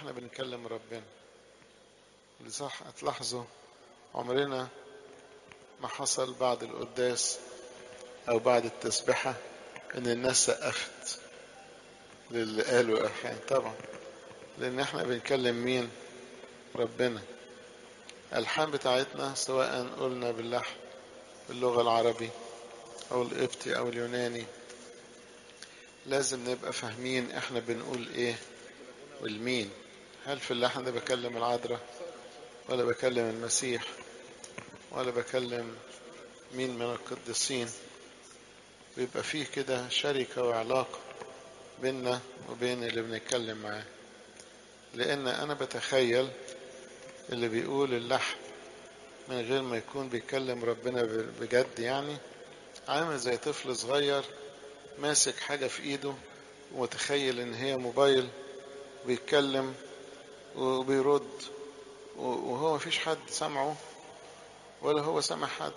واحنا بنكلم ربنا صح هتلاحظوا عمرنا ما حصل بعد القداس او بعد التسبحة ان الناس سقفت للي قالوا الحان طبعا لان احنا بنكلم مين ربنا الالحان بتاعتنا سواء قلنا باللحن باللغة العربي او القبطي او اليوناني لازم نبقى فاهمين احنا بنقول ايه والمين هل في اللحن ده بكلم العذراء ولا بكلم المسيح ولا بكلم مين من القديسين بيبقى فيه كده شركة وعلاقة بيننا وبين اللي بنتكلم معاه لأن أنا بتخيل اللي بيقول اللحن من غير ما يكون بيكلم ربنا بجد يعني عامل زي طفل صغير ماسك حاجة في ايده ومتخيل ان هي موبايل بيتكلم وبيرد وهو مفيش حد سمعه ولا هو سمع حد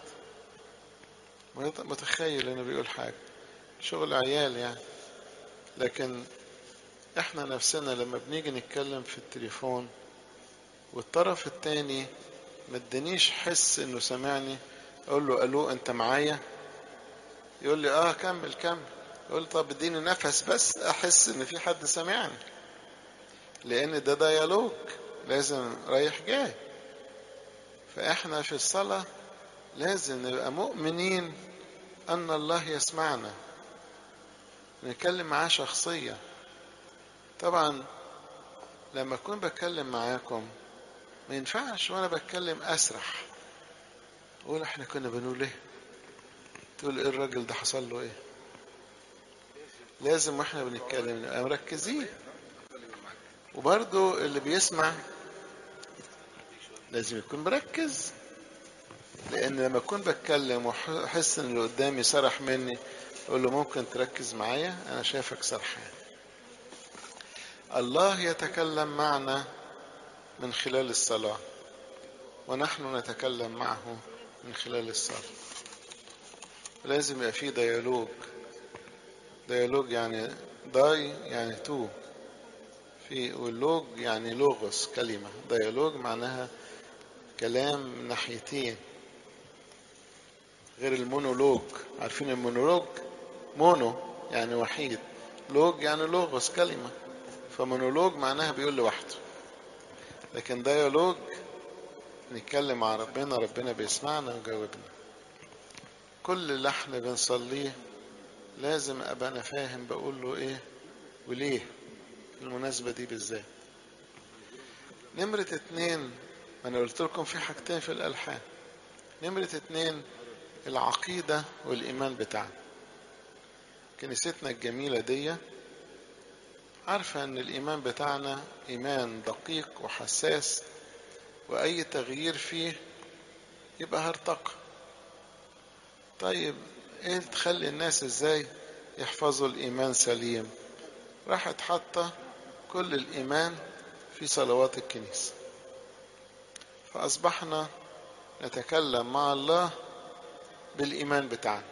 متخيل انه بيقول حاجة شغل عيال يعني لكن احنا نفسنا لما بنيجي نتكلم في التليفون والطرف التاني ما ادانيش حس انه سمعني اقول له الو انت معايا يقول لي اه كمل كمل يقول طب اديني نفس بس احس ان في حد سامعني لان ده ديالوج لازم رايح جاي فاحنا في الصلاة لازم نبقى مؤمنين ان الله يسمعنا نتكلم معاه شخصيا طبعا لما اكون بتكلم معاكم ما ينفعش وانا بتكلم اسرح اقول احنا كنا بنقول ايه تقول ايه الراجل ده حصل له ايه لازم واحنا بنتكلم نبقى مركزين وبرضو اللي بيسمع لازم يكون مركز لان لما اكون بتكلم واحس ان اللي قدامي سرح مني اقول له ممكن تركز معايا انا شايفك سرحان الله يتكلم معنا من خلال الصلاة ونحن نتكلم معه من خلال الصلاة لازم يبقى فيه ديالوج ديالوج يعني داي يعني تو في واللوج يعني لوغوس كلمة ديالوج معناها كلام من ناحيتين غير المونولوج عارفين المونولوج مونو يعني وحيد لوج يعني لوغوس كلمة فمونولوج معناها بيقول لوحده لكن ديالوج نتكلم مع ربنا ربنا بيسمعنا ويجاوبنا كل لحن بنصليه لازم ابقى انا فاهم بقول له ايه وليه المناسبة دي بالذات نمرة اتنين انا قلت لكم في حاجتين في الالحان نمرة اتنين العقيدة والايمان بتاعنا كنيستنا الجميلة دي عارفة ان الايمان بتاعنا ايمان دقيق وحساس واي تغيير فيه يبقى هرطقة طيب ايه تخلي الناس ازاي يحفظوا الايمان سليم راحت حاطة كل الايمان في صلوات الكنيسة فاصبحنا نتكلم مع الله بالايمان بتاعنا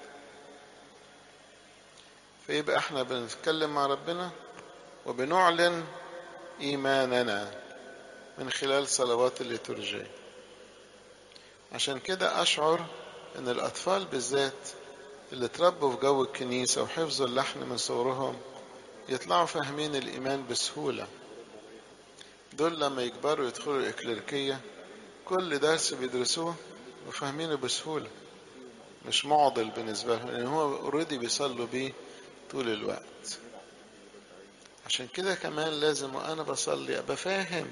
فيبقى احنا بنتكلم مع ربنا وبنعلن ايماننا من خلال صلوات الليتورجية عشان كده اشعر ان الاطفال بالذات اللي اتربوا في جو الكنيسة وحفظوا اللحن من صغرهم يطلعوا فاهمين الايمان بسهولة دول لما يكبروا يدخلوا الاكليركية كل درس بيدرسوه وفاهمينه بسهولة مش معضل بالنسبة لهم لان هو اوريدي بيصلوا بيه طول الوقت عشان كده كمان لازم وانا بصلي ابقى فاهم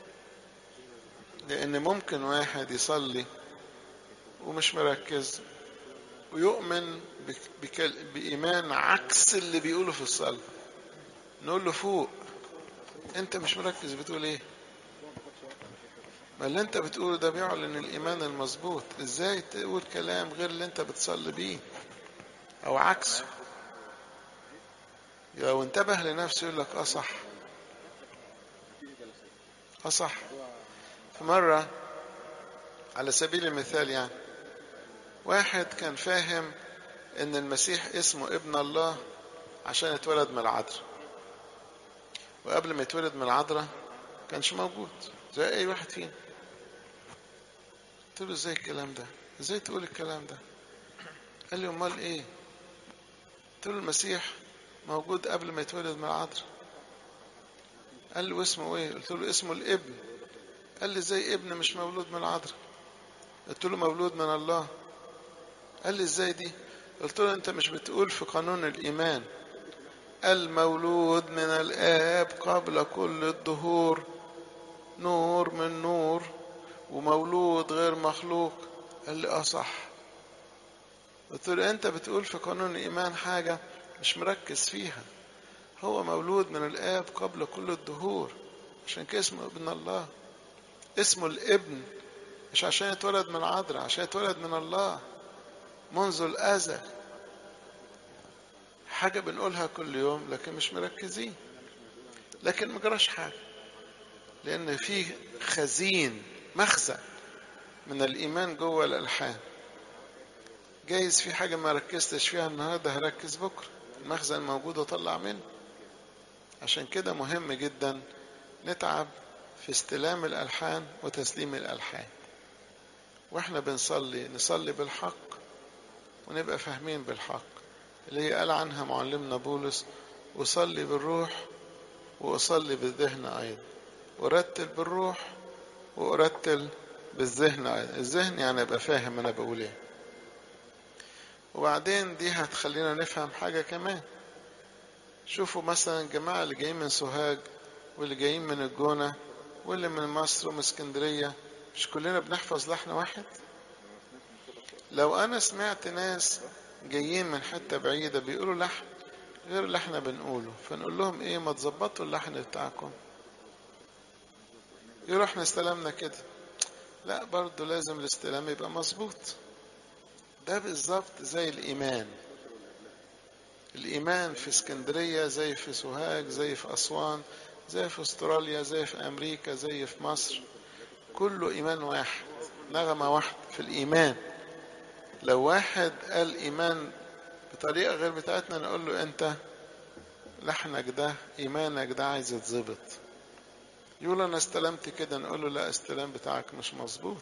لان ممكن واحد يصلي ومش مركز ويؤمن بإيمان عكس اللي بيقوله في الصلاة نقول له فوق انت مش مركز بتقول ايه ما اللي انت بتقوله ده بيعلن الايمان المظبوط ازاي تقول كلام غير اللي انت بتصلي بيه او عكسه لو انتبه لنفسه يقول لك اه صح اه صح في مرة على سبيل المثال يعني واحد كان فاهم ان المسيح اسمه ابن الله عشان اتولد من العذراء وقبل ما يتولد من العذراء كانش موجود زي اي واحد فينا قلت له ازاي الكلام ده ازاي تقول الكلام ده قال لي امال ايه قلت له المسيح موجود قبل ما يتولد من العذراء قال له اسمه ايه قلت له اسمه الابن قال لي ازاي ابن مش مولود من العذراء قلت له مولود من الله قال لي ازاي دي قلت له انت مش بتقول في قانون الايمان المولود من الاب قبل كل الدهور نور من نور ومولود غير مخلوق قال لي اه صح قلت له انت بتقول في قانون الايمان حاجه مش مركز فيها هو مولود من الاب قبل كل الدهور عشان كده اسمه ابن الله اسمه الابن مش عشان يتولد من عذراء عشان يتولد من الله منذ الازل حاجه بنقولها كل يوم لكن مش مركزين لكن ما جراش حاجه لان في خزين مخزن من الايمان جوه الالحان جايز في حاجه ما ركزتش فيها النهارده هركز بكره المخزن موجود اطلع منه عشان كده مهم جدا نتعب في استلام الالحان وتسليم الالحان واحنا بنصلي نصلي بالحق ونبقى فاهمين بالحق اللي هي قال عنها معلمنا بولس أصلي بالروح وأصلي بالذهن أيضا أرتل بالروح وأرتل بالذهن أيضا الذهن يعني أبقى فاهم أنا بقول إيه وبعدين دي هتخلينا نفهم حاجة كمان شوفوا مثلا الجماعة اللي جايين من سوهاج واللي جايين من الجونة واللي من مصر ومن اسكندرية مش كلنا بنحفظ لحن واحد لو أنا سمعت ناس جايين من حتة بعيدة بيقولوا لحن غير اللي احنا بنقوله فنقول لهم ايه ما تظبطوا اللحن بتاعكم يقولوا احنا استلمنا كده لا برضو لازم الاستلام يبقى مظبوط ده بالظبط زي الإيمان الإيمان في اسكندرية زي في سوهاج زي في أسوان زي في استراليا زي في أمريكا زي في مصر كله إيمان واحد نغمة واحدة في الإيمان لو واحد قال إيمان بطريقة غير بتاعتنا نقول له أنت لحنك ده إيمانك ده عايز يتظبط يقول أنا استلمت كده نقول له لا استلام بتاعك مش مظبوط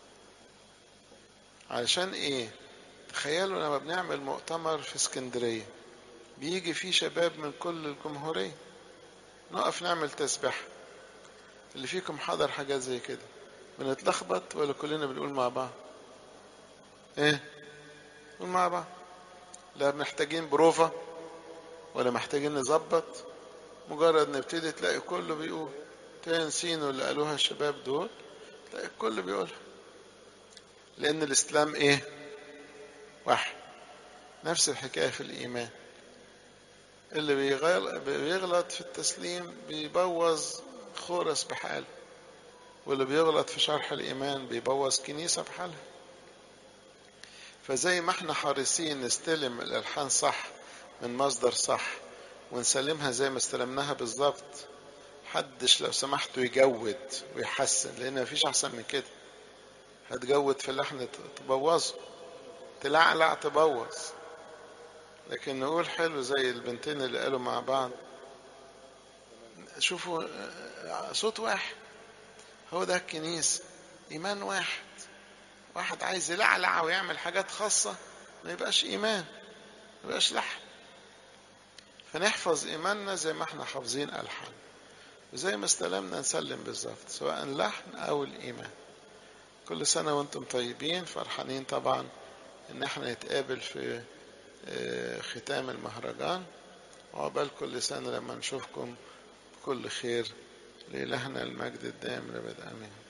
علشان إيه تخيلوا لما بنعمل مؤتمر في اسكندرية بيجي فيه شباب من كل الجمهورية نقف نعمل تسبيح اللي فيكم حضر حاجات زي كده بنتلخبط ولا كلنا بنقول مع بعض ايه نقول مع بعض لا محتاجين بروفة ولا محتاجين نظبط مجرد نبتدي تلاقي كله بيقول تنسينوا اللي قالوها الشباب دول تلاقي الكل بيقولها لأن الإسلام إيه؟ واحد نفس الحكاية في الإيمان اللي بيغلط في التسليم بيبوظ خورس بحاله واللي بيغلط في شرح الإيمان بيبوظ كنيسة بحالها فزي ما احنا حريصين نستلم الألحان صح من مصدر صح ونسلمها زي ما استلمناها بالظبط حدش لو سمحتوا يجود ويحسن لأن مفيش أحسن من كده هتجود في اللحن تبوظه تلعلع تبوظ لكن نقول حلو زي البنتين اللي قالوا مع بعض شوفوا صوت واحد هو ده الكنيسة إيمان واحد واحد عايز يلعلع ويعمل حاجات خاصة ما يبقاش إيمان ما يبقاش لحن فنحفظ إيماننا زي ما احنا حافظين ألحان وزي ما استلمنا نسلم بالظبط سواء اللحن أو الإيمان كل سنة وانتم طيبين فرحانين طبعا ان احنا نتقابل في ختام المهرجان وعقبال كل سنة لما نشوفكم كل خير لإلهنا المجد الدائم لابد آمين